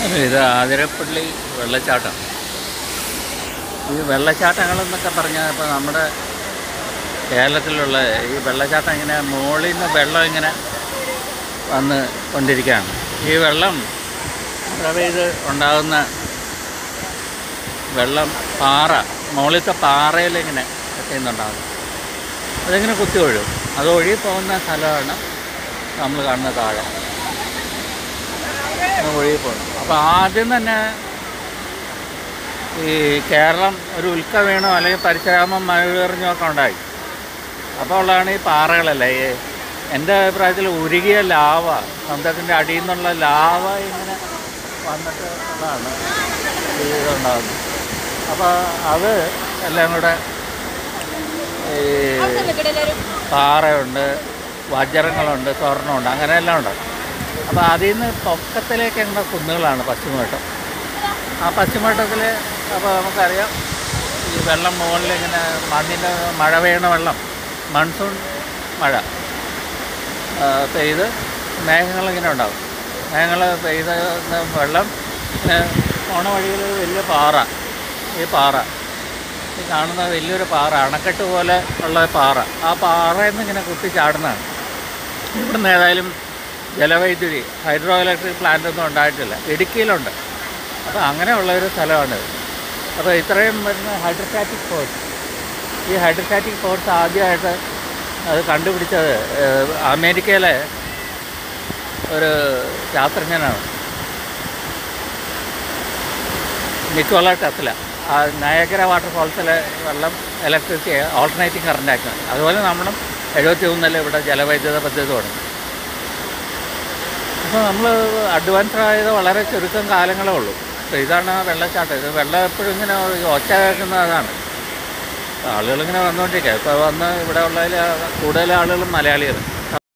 ഇത് ആതിരപ്പള്ളി വെള്ളച്ചാട്ടം ഈ വെള്ളച്ചാട്ടങ്ങളെന്നൊക്കെ പറഞ്ഞാൽ ഇപ്പോൾ നമ്മുടെ കേരളത്തിലുള്ള ഈ വെള്ളച്ചാട്ടം ഇങ്ങനെ മുകളിൽ നിന്ന് വെള്ളം ഇങ്ങനെ വന്ന് കൊണ്ടിരിക്കുകയാണ് ഈ വെള്ളം മഴ പെയ്ത് ഉണ്ടാകുന്ന വെള്ളം പാറ മുകളിലത്തെ പാറയിലിങ്ങനെ എത്തുന്നുണ്ടാകും അതിങ്ങനെ കുത്തി ഒഴുകും അത് ഒഴുകി പോകുന്ന സ്ഥലമാണ് നമ്മൾ കാണുന്ന താഴെ അത് ഒഴുകി പോകുന്നു അപ്പോൾ ആദ്യം തന്നെ ഈ കേരളം ഒരു ഉൽക്ക വീണോ അല്ലെങ്കിൽ പരിശ്രമം മഴയെറിഞ്ഞോ ഒക്കെ ഉണ്ടായി അപ്പോൾ ഉള്ളതാണ് ഈ പാറകളല്ലേ ഈ എൻ്റെ അഭിപ്രായത്തിൽ ഉരുകിയ ലാവ സമുദ്രത്തിൻ്റെ അടിയിൽ നിന്നുള്ള ലാവ ഇങ്ങനെ വന്നിട്ട് ഉള്ളതാണ് ഈ ഇതുണ്ടാകുന്നത് അപ്പോൾ അത് എല്ലാം കൂടെ ഈ പാറയുണ്ട് വജ്രങ്ങളുണ്ട് സ്വർണ്ണമുണ്ട് അങ്ങനെ എല്ലാം ഉണ്ട് അപ്പോൾ അതിൽ നിന്ന് പൊക്കത്തിലേക്ക് എങ്ങനെ കുന്നുകളാണ് പശ്ചിമഘട്ടം ആ പശ്ചിമഘട്ടത്തിൽ അപ്പോൾ നമുക്കറിയാം ഈ വെള്ളം മുകളിൽ ഇങ്ങനെ മണ്ണിൻ്റെ മഴ പെയ്യണ വെള്ളം മൺസൂൺ മഴ ആ, പെയ്ത് മേഘങ്ങളിങ്ങനെ ഉണ്ടാകും മേഘങ്ങൾ പെയ്ത വെള്ളം ഇങ്ങനെ പോണ വഴിയിൽ ഒരു വലിയ പാറ ഈ പാറ ഈ കാണുന്ന വലിയൊരു പാറ അണക്കെട്ട് പോലെ ഉള്ള പാറ ആ പാറയിൽ നിന്ന് ഇങ്ങനെ കുത്തി ചാടുന്നതാണ് ഇവിടുന്ന് ഏതായാലും ജലവൈദ്യുതി ഹൈഡ്രോ ഇലക്ട്രിക് പ്ലാന്റ് ഒന്നും ഉണ്ടായിട്ടില്ല ഇടുക്കിയിലുണ്ട് അപ്പോൾ അങ്ങനെയുള്ള ഒരു സ്ഥലമാണിത് അപ്പോൾ ഇത്രയും വരുന്ന ഹൈഡ്രോസ്റ്റാറ്റിക് ഫോഴ്സ് ഈ ഹൈഡ്രോസ്റ്റാറ്റിക് ഫോഴ്സ് ആദ്യമായിട്ട് അത് കണ്ടുപിടിച്ചത് ഏഹ്, അമേരിക്കയിലെ ഒരു ശാസ്ത്രജ്ഞനാണ് നിക്കോള ടെസ്ല ആ നയഗര വാട്ടർഫോൾസിലെ വെള്ളം ഇലക്ട്രിസിറ്റി ഓൾട്ടർനേറ്റിംഗ് കറണ്ട് ആക്കുന്നത് അതുപോലെ നമ്മളും എഴുപത്തി മൂന്നിൽ ഇവിടെ ജലവൈദ്യുത പദ്ധതി തുടങ്ങി അപ്പോൾ നമ്മൾ അഡ്വാൻസ് ആയത് വളരെ ചുരുക്കം കാലങ്ങളേ ഉള്ളൂ അപ്പോൾ ഇതാണ് ആ വെള്ളച്ചാട്ടം ഇത് വെള്ളം എപ്പോഴും ഇങ്ങനെ ഒച്ച കേൾക്കുന്നത് അതാണ് ആളുകളിങ്ങനെ വന്നുകൊണ്ടിരിക്കുക ഇപ്പോൾ വന്ന് ഇവിടെ ഉള്ളതിൽ കൂടുതൽ ആളുകളും മലയാളികൾ